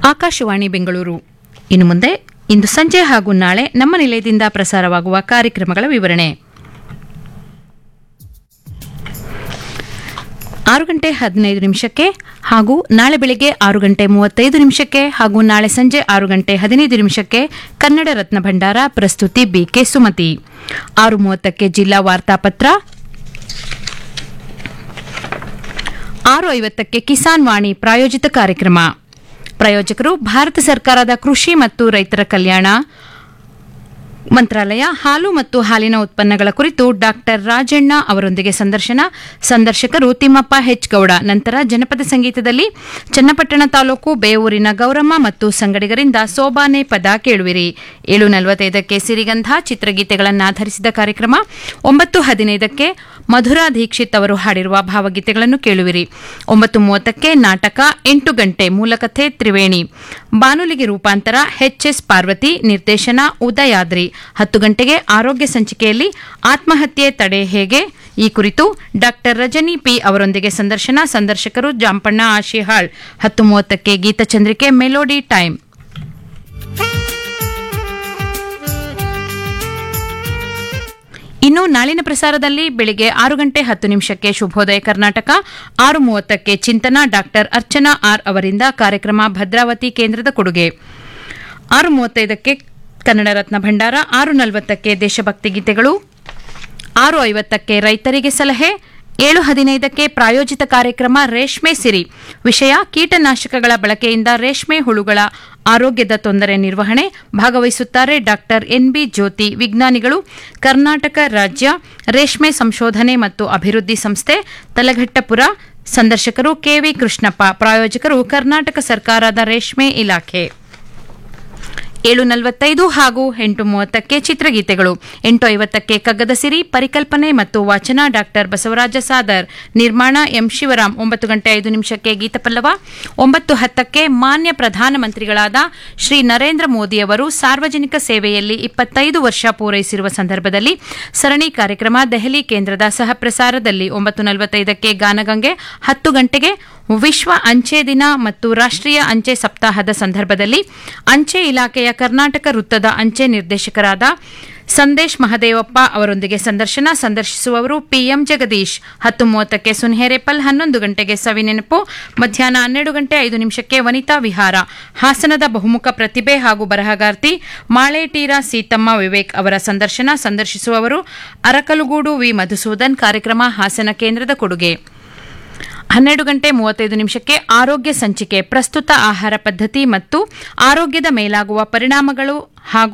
ಆಕಾಶವಾಣಿ ಬೆಂಗಳೂರು ಇನ್ನು ಮುಂದೆ ಇಂದು ಸಂಜೆ ಹಾಗೂ ನಾಳೆ ನಮ್ಮ ನಿಲಯದಿಂದ ಪ್ರಸಾರವಾಗುವ ಕಾರ್ಯಕ್ರಮಗಳ ವಿವರಣೆ ಆರು ಗಂಟೆ ಹದಿನೈದು ನಿಮಿಷಕ್ಕೆ ಹಾಗೂ ನಾಳೆ ಬೆಳಗ್ಗೆ ಆರು ಗಂಟೆ ಮೂವತ್ತೈದು ನಿಮಿಷಕ್ಕೆ ಹಾಗೂ ನಾಳೆ ಸಂಜೆ ಆರು ಗಂಟೆ ಹದಿನೈದು ನಿಮಿಷಕ್ಕೆ ಕನ್ನಡ ರತ್ನ ಭಂಡಾರ ಪ್ರಸ್ತುತಿ ಬಿಕೆ ಸುಮತಿ ಆರು ಮೂವತ್ತಕ್ಕೆ ಜಿಲ್ಲಾ ವಾರ್ತಾಪತ್ರ ಆರು ಐವತ್ತಕ್ಕೆ ಕಿಸಾನ್ ವಾಣಿ ಪ್ರಾಯೋಜಿತ ಕಾರ್ಯಕ್ರಮ ಪ್ರಾಯೋಜಕರು ಭಾರತ ಸರ್ಕಾರದ ಕೃಷಿ ಮತ್ತು ರೈತರ ಕಲ್ಯಾಣ ಮಂತ್ರಾಲಯ ಹಾಲು ಮತ್ತು ಹಾಲಿನ ಉತ್ಪನ್ನಗಳ ಕುರಿತು ಡಾಕ್ಟರ್ ರಾಜಣ್ಣ ಅವರೊಂದಿಗೆ ಸಂದರ್ಶನ ಸಂದರ್ಶಕರು ತಿಮ್ಮಪ್ಪ ಹೆಚ್ ಗೌಡ ನಂತರ ಜನಪದ ಸಂಗೀತದಲ್ಲಿ ಚನ್ನಪಟ್ಟಣ ತಾಲೂಕು ಬೇವೂರಿನ ಗೌರಮ್ಮ ಮತ್ತು ಸಂಗಡಿಗರಿಂದ ಸೋಬಾನೆ ಪದ ಕೇಳುವಿರಿ ಏಳು ನಲವತ್ತೈದಕ್ಕೆ ಸಿರಿಗಂಧ ಚಿತ್ರಗೀತೆಗಳನ್ನಾಧರಿಸಿದ ಕಾರ್ಯಕ್ರಮ ಒಂಬತ್ತು ಹದಿನೈದಕ್ಕೆ ಮಧುರಾ ದೀಕ್ಷಿತ್ ಅವರು ಹಾಡಿರುವ ಭಾವಗೀತೆಗಳನ್ನು ಕೇಳುವಿರಿ ಒಂಬತ್ತು ಮೂವತ್ತಕ್ಕೆ ನಾಟಕ ಎಂಟು ಗಂಟೆ ಮೂಲಕಥೆ ತ್ರಿವೇಣಿ ಬಾನುಲಿಗೆ ರೂಪಾಂತರ ಎಚ್ಎಸ್ ಪಾರ್ವತಿ ನಿರ್ದೇಶನ ಉದಯಾದ್ರಿ ಹತ್ತು ಗಂಟೆಗೆ ಆರೋಗ್ಯ ಸಂಚಿಕೆಯಲ್ಲಿ ಆತ್ಮಹತ್ಯೆ ತಡೆ ಹೇಗೆ ಈ ಕುರಿತು ಡಾಕ್ಟರ್ ರಜನಿ ಪಿ ಅವರೊಂದಿಗೆ ಸಂದರ್ಶನ ಸಂದರ್ಶಕರು ಜಾಂಪಣ್ಣ ಆಶಿಹಾಳ್ ಹತ್ತು ಮೂವತ್ತಕ್ಕೆ ಗೀತಚಂದ್ರಿಕೆ ಮೆಲೋಡಿ ಟೈಮ್ ಇನ್ನು ನಾಳಿನ ಪ್ರಸಾರದಲ್ಲಿ ಬೆಳಿಗ್ಗೆ ಆರು ಗಂಟೆ ಹತ್ತು ನಿಮಿಷಕ್ಕೆ ಶುಭೋದಯ ಕರ್ನಾಟಕ ಆರು ಮೂವತ್ತಕ್ಕೆ ಚಿಂತನ ಡಾಕ್ಟರ್ ಅರ್ಚನಾ ಆರ್ ಅವರಿಂದ ಕಾರ್ಯಕ್ರಮ ಭದ್ರಾವತಿ ಕೇಂದ್ರದ ಕೊಡುಗೆ ಆರು ಮೂವತ್ತೈದಕ್ಕೆ ಕನ್ನಡ ರತ್ನ ಭಂಡಾರ ಆರು ನಲವತ್ತಕ್ಕೆ ದೇಶಭಕ್ತಿ ಗೀತೆಗಳು ಆರು ಐವತ್ತಕ್ಕೆ ರೈತರಿಗೆ ಸಲಹೆ ಏಳು ಹದಿನೈದಕ್ಕೆ ಪ್ರಾಯೋಜಿತ ಕಾರ್ಯಕ್ರಮ ರೇಷ್ಮೆ ಸಿರಿ ವಿಷಯ ಕೀಟನಾಶಕಗಳ ಬಳಕೆಯಿಂದ ರೇಷ್ಮೆ ಹುಳುಗಳ ಆರೋಗ್ಯದ ತೊಂದರೆ ನಿರ್ವಹಣೆ ಭಾಗವಹಿಸುತ್ತಾರೆ ಡಾಕ್ಟರ್ ಎನ್ಬಿ ಜ್ಯೋತಿ ವಿಜ್ಞಾನಿಗಳು ಕರ್ನಾಟಕ ರಾಜ್ಯ ರೇಷ್ಮೆ ಸಂಶೋಧನೆ ಮತ್ತು ಅಭಿವೃದ್ಧಿ ಸಂಸ್ಥೆ ತಲಘಟ್ಟಪುರ ಸಂದರ್ಶಕರು ಕೆವಿ ಕೃಷ್ಣಪ್ಪ ಪ್ರಾಯೋಜಕರು ಕರ್ನಾಟಕ ಸರ್ಕಾರದ ರೇಷ್ಮೆ ಇಲಾಖೆ ಏಳು ನಲವತ್ತೈದು ಹಾಗೂ ಎಂಟು ಮೂವತ್ತಕ್ಕೆ ಚಿತ್ರಗೀತೆಗಳು ಎಂಟು ಐವತ್ತಕ್ಕೆ ಕಗ್ಗದ ಸಿರಿ ಪರಿಕಲ್ಪನೆ ಮತ್ತು ವಾಚನ ಡಾಕ್ಟರ್ ಬಸವರಾಜ ಸಾದರ್ ನಿರ್ಮಾಣ ಎಂ ಶಿವರಾಮ್ ಒಂಬತ್ತು ಗಂಟೆ ಐದು ನಿಮಿಷಕ್ಕೆ ಗೀತಪಲ್ಲವ ಒಂಬತ್ತು ಹತ್ತಕ್ಕೆ ಮಾನ್ಯ ಪ್ರಧಾನಮಂತ್ರಿಗಳಾದ ಶ್ರೀ ನರೇಂದ್ರ ಮೋದಿಯವರು ಸಾರ್ವಜನಿಕ ಸೇವೆಯಲ್ಲಿ ಇಪ್ಪತ್ತೈದು ವರ್ಷ ಪೂರೈಸಿರುವ ಸಂದರ್ಭದಲ್ಲಿ ಸರಣಿ ಕಾರ್ಯಕ್ರಮ ದೆಹಲಿ ಕೇಂದ್ರದ ಸಹಪ್ರಸಾರದಲ್ಲಿ ಒಂಬತ್ತು ನಲವತ್ತೈದಕ್ಕೆ ಗಾನಗಂಗೆ ಹತ್ತು ಗಂಟೆಗೆ ವಿಶ್ವ ಅಂಚೆ ದಿನ ಮತ್ತು ರಾಷ್ಟ್ರೀಯ ಅಂಚೆ ಸಪ್ತಾಹದ ಸಂದರ್ಭದಲ್ಲಿ ಅಂಚೆ ಇಲಾಖೆಯ ಕರ್ನಾಟಕ ವೃತ್ತದ ಅಂಚೆ ನಿರ್ದೇಶಕರಾದ ಸಂದೇಶ್ ಮಹದೇವಪ್ಪ ಅವರೊಂದಿಗೆ ಸಂದರ್ಶನ ಸಂದರ್ಶಿಸುವವರು ಪಿಎಂ ಜಗದೀಶ್ ಹತ್ತು ಮೂವತ್ತಕ್ಕೆ ಸುನ್ಹೇರೇಪಲ್ ಹನ್ನೊಂದು ಗಂಟೆಗೆ ಸವಿನೆನಪು ಮಧ್ಯಾಹ್ನ ಹನ್ನೆರಡು ಗಂಟೆ ಐದು ನಿಮಿಷಕ್ಕೆ ವನಿತಾ ವಿಹಾರ ಹಾಸನದ ಬಹುಮುಖ ಪ್ರತಿಭೆ ಹಾಗೂ ಬರಹಗಾರ್ತಿ ಮಾಳೇಟೀರ ಸೀತಮ್ಮ ವಿವೇಕ್ ಅವರ ಸಂದರ್ಶನ ಸಂದರ್ಶಿಸುವವರು ಅರಕಲುಗೂಡು ವಿ ಮಧುಸೂದನ್ ಕಾರ್ಯಕ್ರಮ ಹಾಸನ ಕೇಂದ್ರದ ಕೊಡುಗೆ ಹನ್ನೆರಡು ಗಂಟೆ ಮೂವತ್ತೈದು ನಿಮಿಷಕ್ಕೆ ಆರೋಗ್ಯ ಸಂಚಿಕೆ ಪ್ರಸ್ತುತ ಆಹಾರ ಪದ್ಧತಿ ಮತ್ತು ಆರೋಗ್ಯದ ಮೇಲಾಗುವ ಪರಿಣಾಮಗಳು